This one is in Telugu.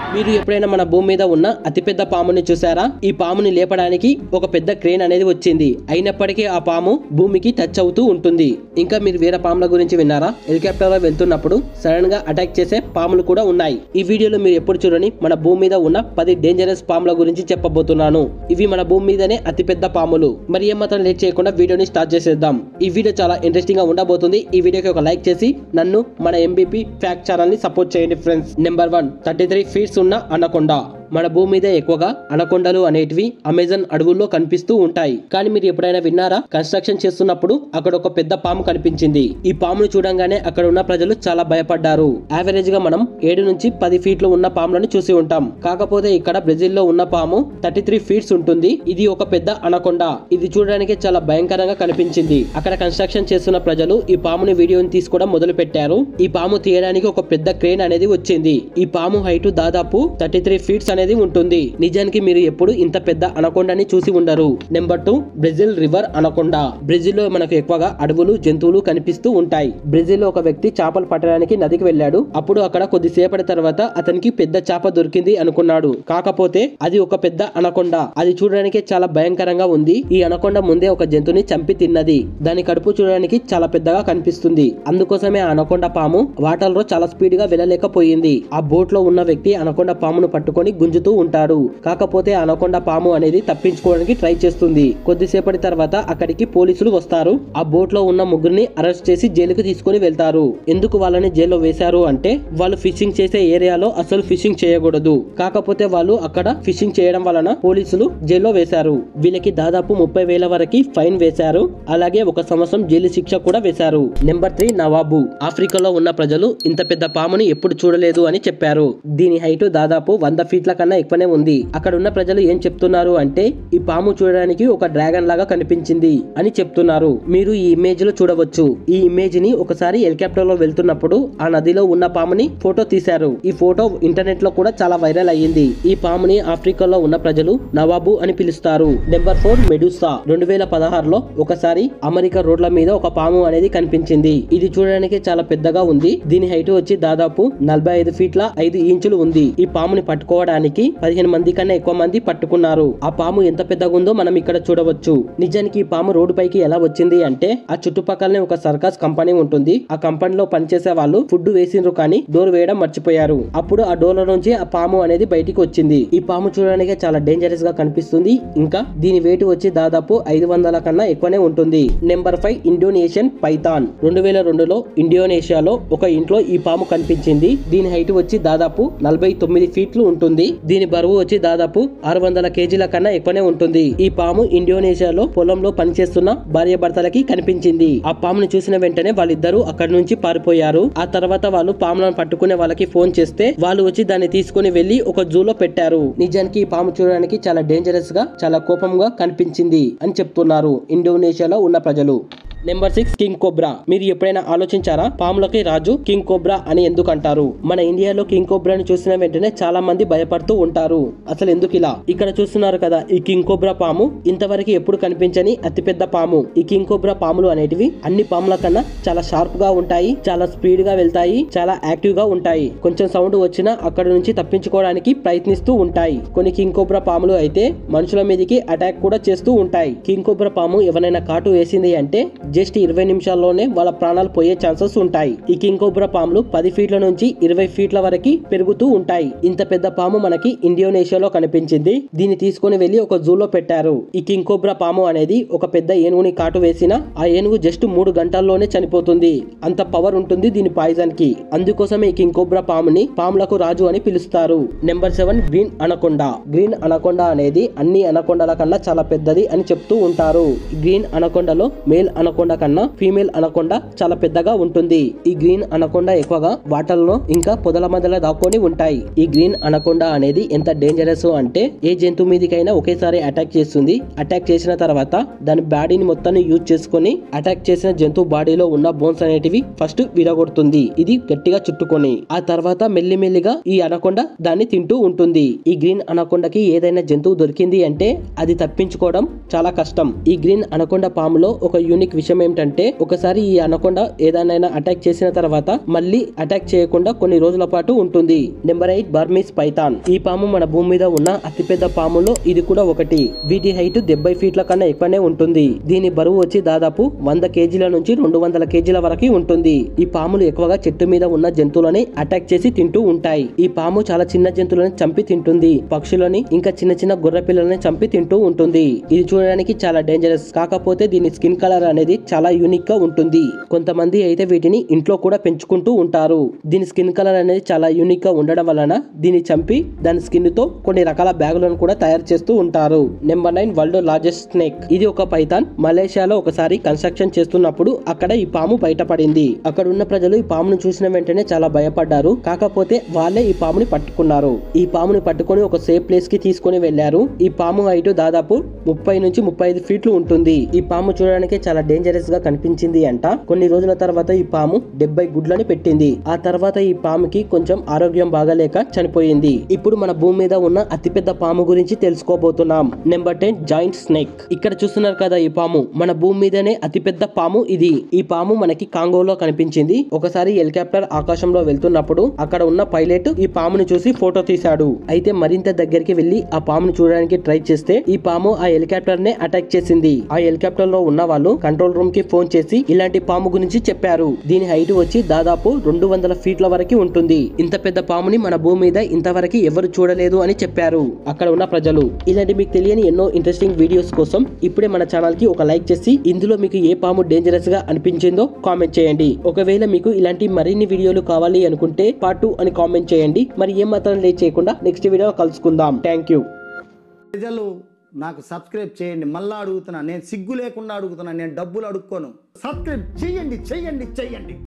మీరు ఎప్పుడైనా మన భూమి మీద ఉన్న అతిపెద్ద పాముని చూసారా ఈ పాముని లేపడానికి ఒక పెద్ద క్రేన్ అనేది వచ్చింది అయినప్పటికీ ఆ పాము భూమికి టచ్ అవుతూ ఉంటుంది ఇంకా మీరు వేరే పాముల గురించి విన్నారా హెలికాప్టర్ లో వెళ్తున్నప్పుడు సడన్ గా అటాక్ చేసే పాములు కూడా ఉన్నాయి ఈ వీడియోలో మీరు ఎప్పుడు చూడని మన భూమి మీద ఉన్న పది డేంజరస్ పాముల గురించి చెప్పబోతున్నాను ఇవి మన భూమి మీదనే అతిపెద్ద పాములు మరి ఏమాత్రం లేట్ చేయకుండా వీడియోని స్టార్ట్ చేసేద్దాం ఈ వీడియో చాలా ఇంట్రెస్టింగ్ గా ఉండబోతుంది ఈ వీడియోకి ఒక లైక్ చేసి నన్ను మన ఎంబీపీ ఫ్యాక్ట్ ఛానల్ ని సపోర్ట్ చేయండి friends number one thirty three feets ఉన్న అనకొండ మన భూమి మీద ఎక్కువగా అనకొండలు అనేటివి అమెజాన్ అడవుల్లో కనిపిస్తూ ఉంటాయి కానీ మీరు ఎప్పుడైనా విన్నారా కన్స్ట్రక్షన్ చేస్తున్నప్పుడు అక్కడ ఒక పెద్ద పాము కనిపించింది ఈ పామును చూడంగానే అక్కడ ఉన్న ప్రజలు చాలా భయపడ్డారు యావరేజ్ గా మనం ఏడు నుంచి పది ఫీట్లు ఉన్న పాములను చూసి ఉంటాం కాకపోతే ఇక్కడ బ్రెజిల్ లో ఉన్న పాము థర్టీ త్రీ ఫీట్స్ ఉంటుంది ఇది ఒక పెద్ద అనకొండ ఇది చూడడానికి చాలా భయంకరంగా కనిపించింది అక్కడ కన్స్ట్రక్షన్ చేస్తున్న ప్రజలు ఈ పాముని వీడియోని తీసుకోవడం మొదలు పెట్టారు ఈ పాము తీయడానికి ఒక పెద్ద క్రేన్ అనేది వచ్చింది ఈ పాము హైట్ దాదాపు థర్టీ త్రీ ఫీట్స్ అనేది ఉంటుంది నిజానికి మీరు ఎప్పుడు ఇంత పెద్ద అనకొండని చూసి ఉండరు number two Brazil river anaconda Brazil లో మనకు ఎక్కువగా అడవులు జంతువులు కనిపిస్తూ ఉంటాయి బ్రెజిల్ లో ఒక వ్యక్తి చేపలు పట్టడానికి నదికి వెళ్ళాడు అప్పుడు అక్కడ కొద్దిసేపటి తర్వాత అతనికి పెద్ద చేప దొరికింది అనుకున్నాడు కాకపోతే అది ఒక పెద్ద అనకొండ అది చూడడానికి చాలా భయంకరంగా ఉంది ఈ అనకొండ ముందే ఒక జంతువుని చంపి తిన్నది దాని కడుపు చూడడానికి చాలా పెద్దగా కనిపిస్తుంది అందుకోసమే ఆ అనకొండ పాము వాటర్ లో చాలా స్పీడ్ గా వెళ్ళలేకపోయింది ఆ బోట్ లో ఉన్న వ్యక్తి అనకొండ పామును పట్టుకొని గుంజుతూ ఉంటాడు కాకపోతే ఆ అనకొండ పాము అనేది తప్పించుకోవడానికి ట్రై చేస్తుంది కొద్దిసేపటి తర్వాత అక్కడికి పోలీసులు వస్తారు ఆ బోట్ లో ఉన్న ముగ్గురిని అరెస్ట్ చేసి జైలుకు తీసుకొని వెళ్తారు ఎందుకు వాళ్ళని జైల్లో వేశారు అంటే వాళ్ళు ఫిషింగ్ చేసే ఏరియాలో అసలు ఫిషింగ్ చేయకూడదు కాకపోతే వాళ్ళు అక్కడ ఫిషింగ్ చేయడం వలన పోలీసులు జైల్లో వేశారు వీళ్ళకి దాదాపు ముప్పై వేల వరకు ఫైన్ వేశారు అలాగే ఒక సంవత్సరం జైలు శిక్ష కూడా వేశారు నెంబర్ త్రీ నవాబు ఆఫ్రికాలో ఉన్న ప్రజలు ఇంత పెద్ద పాముని ఎప్పుడు చూడలేదు అని చెప్పారు దీని హైట్ దాదాపు వంద ఫీట్ల కన్నా ఎక్కువనే ఉంది అక్కడ ఉన్న ప్రజలు ఏం చెప్తున్నారు అంటే ఈ పాము చూడడానికి ఒక డ్రాగన్ లాగా కనిపించింది అని చెప్తున్నారు మీరు ఈ ఇమేజ్ లో చూడవచ్చు ఈ ఇమేజ్ ని ఒకసారి హెలికాప్టర్ లో వెళ్తున్నప్పుడు ఆ నదిలో ఉన్న పాముని ఫోటో తీశారు ఈ ఫోటో ఇంటర్నెట్ లో కూడా చాలా వైరల్ అయ్యింది ఈ పాముని ఆఫ్రికాలో ఉన్న ప్రజలు నవాబు అని పిలుస్తారు నెంబర్ ఫోర్ మెడూసా రెండు వేల పదహారులో ఒకసారి అమెరికా రోడ్ల మీద ఒక పాము అనేది కనిపించింది ఇది చూడడానికి చాలా పెద్దగా ఉంది దీని హైట్ వచ్చి దాదాపు నలభై ఐదు ఫీట్ల ఐదు ఇంచులు ఉంది ఈ పాముని పట్టుకోవడానికి పదిహేను మంది కన్నా ఎక్కువ మంది పట్టుకున్నారు ఆ పాము ఎంత పెద్దగా ఉందో మనం ఇక్కడ చూడవచ్చు నిజానికి ఈ పాము రోడ్డు పైకి ఎలా వచ్చింది అంటే ఆ చుట్టుపక్కలనే ఒక సర్కస్ కంపెనీ ఉంటుంది ఆ కంపెనీలో పనిచేసే వాళ్ళు ఫుడ్ వేసిండ్రు కానీ డోర్ వేయడం మర్చిపోయారు అప్పుడు ఆ డోర్ నుంచి ఆ పాము అనేది బయటికి వచ్చింది ఈ పాము చూడడానికి చాలా డేంజరస్ గా కనిపిస్తుంది ఇంకా దీని వెయిట్ వచ్చి దాదాపు ఐదు వందల కన్నా ఎక్కువనే ఉంటుంది నెంబర్ ఫైవ్ ఇండోనేషియన్ పైథాన్ రెండు వేల రెండులో ఇండోనేషియాలో ఒక ఇంట్లో ఈ పాము కనిపించింది దీని హైట్ వచ్చి దాదాపు నలభై తొమ్మిది ఫీట్లు ఉంటుంది దీని బరువు వచ్చి దాదాపు ఆరు వందల కేజీల కన్నా ఎక్కువనే ఉంటుంది ఈ పాము ఇండోనేషియాలో పొలంలో పనిచేస్తున్న భార్య భర్తలకి కనిపించింది ఆ పామును చూసిన వెంటనే వాళ్ళిద్దరూ అక్కడి నుంచి పారిపోయారు ఆ తర్వాత వాళ్ళు పాములను పట్టుకునే వాళ్ళకి ఫోన్ చేస్తే వాళ్ళు వచ్చి దాన్ని తీసుకుని వెళ్లి ఒక జూలో పెట్టారు నిజానికి ఈ పాము చూడడానికి చాలా డేంజరస్ గా చాలా కోపంగా కనిపించింది అని చెప్తున్నారు ఇండోనేషియాలో ఉన్న ప్రజలు నెంబర్ సిక్స్ కింగ్ కోబ్రా మీరు ఎప్పుడైనా ఆలోచించారా పాములకి రాజు కింగ్ కోబ్రా అని ఎందుకు అంటారు మన ఇండియాలో కింగ్ కోబ్రాని చూసిన వెంటనే చాలా మంది భయపడుతూ ఉంటారు అసలు ఎందుకు ఇలా ఇక్కడ చూస్తున్నారు కదా ఈ కింగ్ కోబ్రా పాము ఇంతవరకు ఎప్పుడు కనిపించని అతిపెద్ద పాము ఈ కింగ్ కోబ్రా పాములు అనేటివి అన్ని పాముల కన్నా చాలా షార్ప్ గా ఉంటాయి చాలా స్పీడ్ గా వెళ్తాయి చాలా యాక్టివ్ గా ఉంటాయి కొంచెం సౌండ్ వచ్చినా అక్కడ నుంచి తప్పించుకోవడానికి ప్రయత్నిస్తూ ఉంటాయి కొన్ని కింగ్ కోబ్రా పాములు అయితే మనుషుల మీదకి అటాక్ కూడా చేస్తూ ఉంటాయి కింగ్ కోబ్రా పాము ఎవరైనా కాటు వేసింది అంటే జస్ట్ ఇరవై నిమిషాల్లోనే వాళ్ళ ప్రాణాలు పోయే ఛాన్సెస్ ఉంటాయి ఈ కింగ్ కోబ్రా పాములు పది ఫీట్ల నుంచి ఇరవై ఫీట్ల వరకు పెరుగుతూ ఉంటాయి ఇంత పెద్ద పాము మనకి ఇండోనేషియాలో కనిపించింది దీన్ని తీసుకొని వెళ్లి ఒక జూలో పెట్టారు ఈ కింగ్ కోబ్రా పాము అనేది ఒక పెద్ద ఏనుగుని కాటు వేసిన ఆ ఏనుగు జస్ట్ మూడు గంటల్లోనే చనిపోతుంది అంత పవర్ ఉంటుంది దీని పాయిజన్ కి అందుకోసమే ఈ కింగ్ కోబ్రా పాముని పాములకు రాజు అని పిలుస్తారు number seven green anaconda green anaconda అనేది అన్ని అనకొండల కన్నా చాలా పెద్దది అని చెప్తూ ఉంటారు గ్రీన్ అనకొండలో మేల్ అనకొండ కన్నా ఫీమేల్ అనకొండ చాలా పెద్దగా ఉంటుంది ఈ గ్రీన్ అనకొండ ఎక్కువగా వాటర్ లో ఇంకా పొదల మధ్యలో దాక్కొని ఉంటాయి ఈ గ్రీన్ అనకొండ అనేది ఎంత డేంజరస్ అంటే ఏ జంతువు మీదకైనా ఒకేసారి అటాక్ చేస్తుంది అటాక్ చేసిన తర్వాత దాని బాడీని మొత్తాన్ని యూజ్ చేసుకొని అటాక్ చేసిన జంతువు బాడీలో ఉన్న బోన్స్ అనేటివి ఫస్ట్ విరగొడుతుంది ఇది గట్టిగా చుట్టుకొని ఆ తర్వాత మెల్లిమెల్లిగా ఈ అనకొండ దాన్ని తింటూ ఉంటుంది ఈ గ్రీన్ అనకొండకి ఏదైనా జంతువు దొరికింది అంటే అది తప్పించుకోవడం చాలా కష్టం ఈ గ్రీన్ అనకొండ పాములో ఒక యూనిక్ విషయం విషయం ఏమిటంటే ఒకసారి ఈ అనకొండ ఏదైనా అటాక్ చేసిన తర్వాత మళ్ళీ అటాక్ చేయకుండా కొన్ని రోజుల పాటు ఉంటుంది నెంబర్ ఎయిట్ బర్మీస్ పైథాన్ ఈ పాము మన భూమి మీద ఉన్న అతిపెద్ద పాములో ఇది కూడా ఒకటి వీటి హైట్ డెబ్బై ఫీట్ల కన్నా ఎక్కువనే ఉంటుంది దీని బరువు వచ్చి దాదాపు వంద కేజీల నుంచి రెండు వందల కేజీల వరకు ఉంటుంది ఈ పాములు ఎక్కువగా చెట్టు మీద ఉన్న జంతువులని అటాక్ చేసి తింటూ ఉంటాయి ఈ పాము చాలా చిన్న జంతువులను చంపి తింటుంది పక్షులని ఇంకా చిన్న చిన్న గొర్రె పిల్లలని చంపి తింటూ ఉంటుంది ఇది చూడడానికి చాలా డేంజరస్ కాకపోతే దీని స్కిన్ కలర్ అనేది చాలా యూనిక్ గా ఉంటుంది కొంతమంది అయితే వీటిని ఇంట్లో కూడా పెంచుకుంటూ ఉంటారు దీని స్కిన్ కలర్ అనేది చాలా యూనిక్ గా ఉండడం వలన దీన్ని చంపి దాని స్కిన్ తో కొన్ని రకాల బ్యాగులను కూడా తయారు చేస్తూ ఉంటారు number nine world largest snake ఇది ఒక పైథాన్ మలేషియాలో ఒకసారి కన్స్ట్రక్షన్ చేస్తున్నప్పుడు అక్కడ ఈ పాము బయటపడింది అక్కడ ఉన్న ప్రజలు ఈ పామును చూసిన వెంటనే చాలా భయపడ్డారు కాకపోతే వాళ్ళే ఈ పాముని పట్టుకున్నారు ఈ పాముని పట్టుకొని ఒక సేఫ్ ప్లేస్ కి తీసుకొని వెళ్లారు ఈ పాము హైట్ దాదాపు ముప్పై నుంచి ముప్పై ఐదు ఫీట్లు ఉంటుంది ఈ పాము చూడడానికి చాలా డేంజరస్ గా కనిపించింది అంట కొన్ని రోజుల తర్వాత ఈ పాము డెబ్బై గుడ్లని పెట్టింది ఆ తర్వాత ఈ పాముకి కొంచెం ఆరోగ్యం బాగాలేక చనిపోయింది ఇప్పుడు మన భూమి మీద ఉన్న అతిపెద్ద పాము గురించి తెలుసుకోబోతున్నాం నెంబర్ టెన్ జాయింట్ స్నేక్ ఇక్కడ చూస్తున్నారు కదా ఈ పాము మన భూమి మీదనే అతిపెద్ద పాము ఇది ఈ పాము మనకి కాంగోలో కనిపించింది ఒకసారి హెలికాప్టర్ ఆకాశంలో వెళ్తున్నప్పుడు అక్కడ ఉన్న పైలట్ ఈ పాముని చూసి ఫోటో తీశాడు అయితే మరింత దగ్గరికి వెళ్లి ఆ పాముని చూడడానికి ట్రై చేస్తే ఈ పాము ఆ హెలికాప్టర్ నే అటాక్ చేసింది ఆ హెలికాప్టర్ లో ఉన్న వాళ్ళు కంట్రోల్ రూమ్ కి ఫోన్ చేసి ఇలాంటి పాము గురించి చెప్పారు దీని హైట్ వచ్చి దాదాపు రెండు వందల ఫీట్ల వరకు ఉంటుంది ఇంత పెద్ద పాముని మన భూమి మీద ఇంతవరకు ఎవరు చూడలేదు అని చెప్పారు అక్కడ ఉన్న ప్రజలు ఇలాంటి మీకు తెలియని ఎన్నో ఇంట్రెస్టింగ్ వీడియోస్ కోసం ఇప్పుడే మన ఛానల్ కి ఒక లైక్ చేసి ఇందులో మీకు ఏ పాము డేంజరస్ గా అనిపించిందో కామెంట్ చేయండి ఒకవేళ మీకు ఇలాంటి మరిన్ని వీడియోలు కావాలి అనుకుంటే పార్ట్ టూ అని కామెంట్ చేయండి మరి ఏం మాత్రం లేట్ చేయకుండా నెక్స్ట్ వీడియో కలుసుకుందాం థ్యాంక్ యూ ప్రజలు నాకు సబ్స్క్రైబ్ చేయండి మళ్ళా అడుగుతున్నా నేను సిగ్గు లేకుండా అడుగుతున్నా నేను డబ్బులు అడుక్కోను సబ్స్క్రైబ్ చేయండి చేయండి చేయండి